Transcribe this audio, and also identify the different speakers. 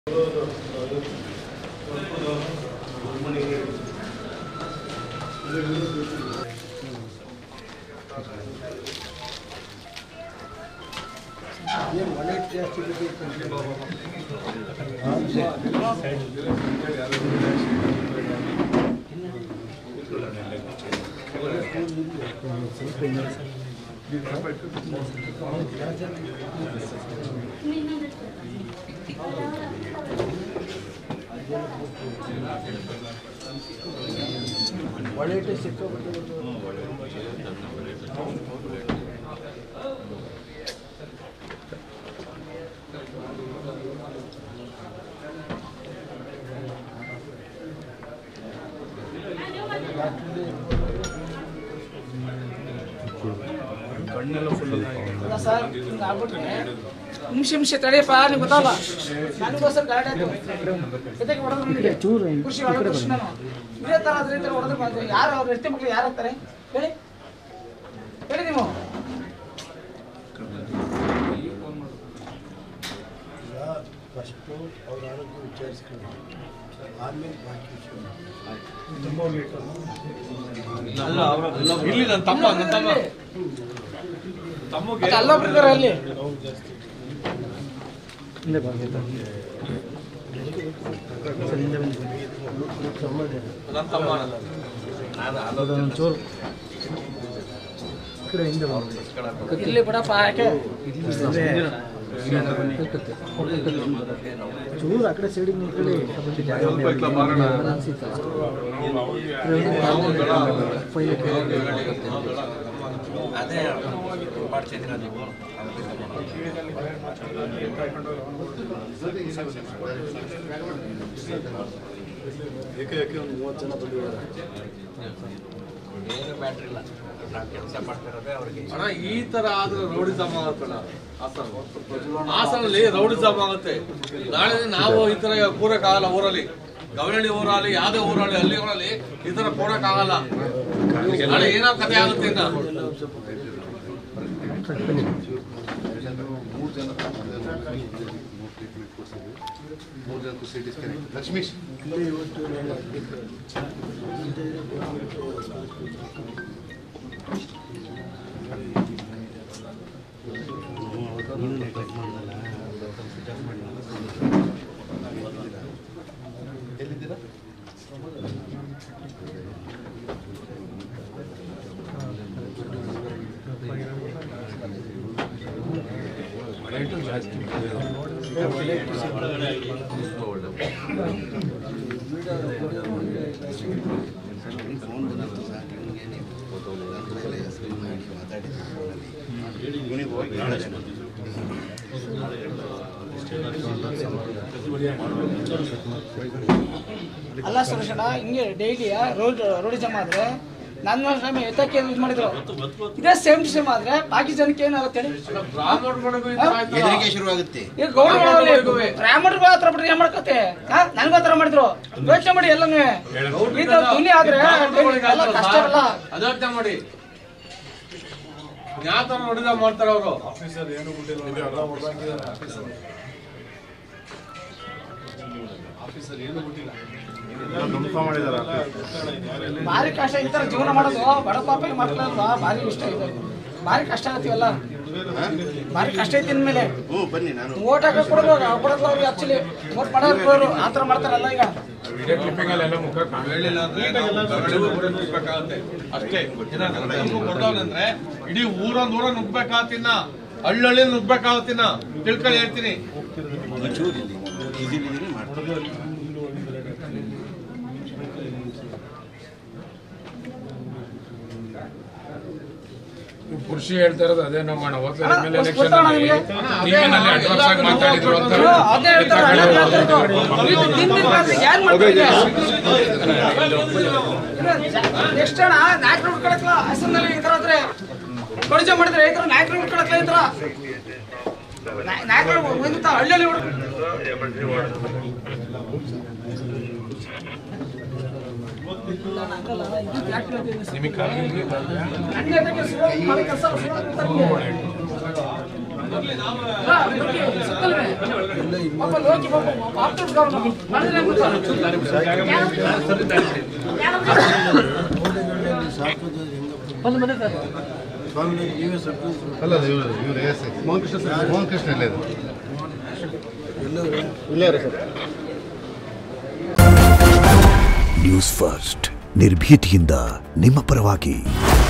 Speaker 1: ಅಲ್ಲ ಸರ್ ಹಿಂಗ್ ಆಗ್ಬಿಟ್ರೆ ನಿಮಿಷ ನಿಮಿಷ ತಡೆಯಪ್ಪ ನಿಮ್ಗೆ ಗೊತ್ತಲ್ಲ ನನಗೋಸ್ಕರ ಗಾಡಿ ಆಯ್ತು ಎದಕ್ಕೆ ಹೊಡೆದ್ರು ನಿನಗೆ ಖುಷಿ ಒಳಗೆ ಖುಷಿ ನಾನು ಇದೇ ಥರ ಅದ್ರ ಈ ಥರ ಹೊಡೆದ್ರೆ ಬಂದ್ರೆ ಯಾರು ಅವ್ರ ಹೆಂಡತಿ ಮಕ್ಳು ಯಾರು ಆಗ್ತಾರೆ ಹೇಳಿ ಹೇಳಿ ನೀವು
Speaker 2: ಫಸ್ಟು ಅವ್ರ ಆರೋಗ್ಯ ವಿಚಾರಿಸ್ಕೊಳ್ಳಿ ಆಮೇಲೆ ಬಾಕಿ ವಿಷಯ
Speaker 3: ಇಲ್ಲಿ ನನ್ನ ತಮ್ಮ ನನ್ನ ತಮ್ಮ ತಮ್ಮಗೆ
Speaker 1: ಮತ್ತೆ ಅಲ್ಲೊಬ್ರು ಇದ್ದಾರೆ ಅಲ್ಲಿ
Speaker 3: ನನ್ನ ತಮ್ಮ
Speaker 1: ಇಲ್ಲಿ ಬಿಡಪ್ಪ ಯಾಕೆ
Speaker 2: ಚೂರು ಆ ಕಡೆ ಸೈಡಿಗೆ ನಿಂತ್ಕೊಳ್ಳಿ
Speaker 3: ಸ್ವಲ್ಪ ಇತ್ಲ ಬಾರೋಣ.
Speaker 4: ಅದೇ ಮಾಡ್ತಿದ್ದೀರಾ ನೀವು
Speaker 2: ಏಕೆ ಏಕೆ ಒಂದು ಮೂವತ್ತು ಜನ ಬಂದಿದ್ದಾರೆ
Speaker 4: ಏನು ಬ್ಯಾಟ್ರಿ ಇಲ್ಲ ನಾವು ಕೆಲಸ ಮಾಡ್ತಿರೋದೇ ಅವ್ರಿಗೆ
Speaker 3: ಅಣ್ಣ ಈ ತರ ಆದ್ರೆ ರೌಡಿಸಮ್ ಆಗುತ್ತಲ್ಲ ಹಾಸನ ಹಾಸನಲ್ಲಿ ರೌಡಿಸಮ್ ಆಗುತ್ತೆ ನಾಳೆ ನಾವು ಈ ತರ ಕೂರಕ್ಕಾಗಲ್ಲ ಊರಲ್ಲಿ ಗವನಹಳ್ಳಿ ಊರಲ್ಲಿ ಯಾವ್ದೇ ಊರಲ್ಲಿ ಅಲ್ಲಿ ಊರಲ್ಲಿ ಈ ತರ ಕೂರಕ್ಕಾಗಲ್ಲ ನಾಳೆ ಏನೋ ಕತೆ ಆಗುತ್ತೆ ಇನ್ನ
Speaker 5: ಮೂರು ಜನ ಮೂರು ಜನ ಸಿಟಿ ಸ್ಕ್ಯಾನ್ ಲಕ್ಷ್ಮೀಶ್
Speaker 2: ಇಲ್ಲೇ ಇವತ್ತು ನಾನು
Speaker 5: ಎಲ್ಲಿದ್ದೀರಾ
Speaker 4: ಫೋನ್ ಬಂದಿತ್ತು ಸರ್ ನಿಮಗೆ ನೀವು ಹೆಸರು ಮಾಡಿ ಮಾತಾಡಿದ್ದು ಫೋನಲ್ಲಿ ಇವನಿಗೆ ಹೋಗಿ ಹೇಳಿದೆ
Speaker 1: ಅಲ್ಲ ಸುರೇಶಣ್ಣ ಹಿಂಗೆ ಡೈಲಿ ರೋಡ್ ರೋಡಿಸಮ್ ಆದ್ರೆ ನನ್ನ ಟೈಮ್ ಎತ್ತಕ್ಕೆ ಇದು ಮಾಡಿದ್ರು ಇದೇ ಸೇಮ್ ಟು ಸೇಮ್ ಆದ್ರೆ ಬಾಕಿ ಜನಕ್ಕೆ ಏನಾಗುತ್ತೆ ಹೇಳಿ
Speaker 3: ಬ್ರಾಹ್ಮಣಗಳಿಗೂ ಈ ತರ ಆಯ್ತಲ್ಲ.
Speaker 4: ಹೆದರಿಕೆ ಶುರುವಾಗುತ್ತೆ
Speaker 1: ಈಗ ಗೌರವಗಳಲ್ಲಿ ಬ್ರಾಹ್ಮಣರು ಹತ್ರ ಬಿಟ್ರೆ ಏನ್ ಮಾಡ್ಕತ್ತೆ ನನಗೂ ಹತ್ರ ಮಾಡಿದ್ರು ಯೋಚನೆ ಮಾಡಿ ಎಲ್ಲನೂ ಈ ತರ ಧ್ವನಿ ಆದ್ರೆ ಎಲ್ಲ ಕಷ್ಟ ಅಲ್ಲ
Speaker 3: ಅದೋಚನೆ ಮಾಡಿ ಯಾವ ತರ ನೋಡಿದ ಮಾಡ್ತಾರೆ ಅವರು
Speaker 2: ಆಫೀಸರ್ ಏನು ಬಿಟ್ಟಿಲ್ಲ ಎಲ್ಲ ಹೊರದಾಕಿದ್ದಾರೆ ಆಫೀಸರ್ ಆಫೀಸರ್ ಏನು ಬಿಟ್ಟಿಲ್ಲ
Speaker 1: ಭಾರಿ ಕಷ್ಟ ಈ ತರ ಜೀವನ ಮಾಡೋದು ಬಡ ಪಾಪಿಗೆ ಮಾಡ್ಕೊಳ್ಳೋದು ಭಾರಿ ಇಷ್ಟ ಇದೆ ಭಾರಿ ಕಷ್ಟ ಆಗತ್ತೀವಲ್ಲ ಭಾರಿ ಕಷ್ಟ ಐತಿ ಇನ್ಮೇಲೆ
Speaker 4: ಹ್ಞೂ ಬನ್ನಿ ನಾನು
Speaker 1: ಓಟ್ ಹಾಕಕ್ ಕೊಡ್ಬೇಕು ಕೊಡಲ್ಲ ಅವ್ರಿಗೆ ಆಕ್ಚುಲಿ ಓಟ್ ಮಾಡೋರು ಕೊಡೋರು ಆ ಥರ ಮಾಡ್ತಾರಲ್ಲ ಈಗ
Speaker 3: ಹೇಳಿಲ್ಲ ಅಂದ್ರೆ ನಾವು ಗವನಹಳ್ಳಿ ಊರನ್ನ ನುಗ್ಬೇಕಾಗತ್ತೆ ಅಷ್ಟೇ ಕೊಡ್ದವ್ನಂದ್ರೆ ಇಡೀ ಊರೊಂದ್ ಊರ ನುಗ್ಬೇಕಾಗತ್ತಿನ ಹಳ್ಳಹಳ್ಳಿ ನುಗ್ಬೇಕಾಗತ್ತಿನ ತಿಳ್ಕೊಂಡು ಹೇಳ್ತೀನಿ
Speaker 4: ಚೂರು ಇಲ್ಲಿ ಈಸಿಲಿದ್ದೀನಿ ಮಾಡ್ತೀನಿ
Speaker 6: ಖುಷಿ ಹೇಳ್ತಾ ಇರೋದು ಅದೇನೋ ಮಾಡ ಹೋದ್ಲ
Speaker 1: ಅಣ್ಣ,
Speaker 6: ಎಮ್ ಎಲ್
Speaker 1: ಗೊತ್ತಾ
Speaker 6: ಎಲೆಕ್ಷನ್
Speaker 1: ಅಣ್ಣ ನಿಮ್ಗೆ?
Speaker 6: ಟಿವಿನಲ್ಲಿ ಅಡ್ವಾನ್ಸ್ ಆಗಿ ಮಾತಾಡಿದ್ರು ಅಂತ
Speaker 1: ಅಯ್ಯೋ, ಅದೇ ಹೇಳ್ತಾರೆ ಅಣ್ಣ ಹೇಳ್ತಾ ಇರೋದು. ನೀವು ದಿನ ದಿನ ಮಾಡ್ತೀರಿ, ಏನ್ ಮಾಡ್ತೀರಿ? ನೆಕ್ಸ್ಟ್ ಅಣ್ಣ ನಾಯಕರು ಉಳ್ಕೊಳಕ್ಲ ಹಾಸನಲ್ಲಿ ಈ ತರ ಆದ್ರೆ ಕೊಡಿಜ ಮಾಡಿದ್ರೆ ರೈತರು ನಾಯಕರು ಉಳ್ಕೊಳಕ್ಲ ಈ ತರ ನಾಯ್- ನಾಯಕರು ಒಂದು ಹಳ್ಳಿಯಲ್ಲಿ ಹುಡುಗ
Speaker 6: ನಿಮಗೆ ಕಾಲ್
Speaker 1: ನನಗೆ ಅದಕ್ಕೆ ಸುಳ್ಳು ಮಾಡೋ ಕೆಲಸ ಸುಳ್ಳು ಮಾಡ್ತಾರೆ. ಹಾ, ಲೋಕಿ, ಸುತ್ತಲ್ವೇ? ಪಾಪ ಲೋಕಿ ಪಾಪ ಆಪ್ತದ ಕಾರಣ. ಮಾಡಿದ್ರೆ ಹೆಂಗ್ ಗೊತ್ತಾ? ಒಂದು ಮನೆ ಸರ್.
Speaker 5: ಅಲ್ಲ ಇವರು ಇವರು ಎಸ್ ಮೋಹನ್ ಕೃಷ್ಣ ಸರ್ ಮೋಹನ್ ಕೃಷ್ಣ ಇಲ್ಲೇ ಇದೆ ಇಲ್ಲೇ ಇರೋ ಸರ್
Speaker 7: ನ್ಯೂಸ್ ಫಸ್ಟ್ ನಿರ್ಭೀತಿಯಿಂದ ನಿಮ್ಮ ಪರವಾಗಿ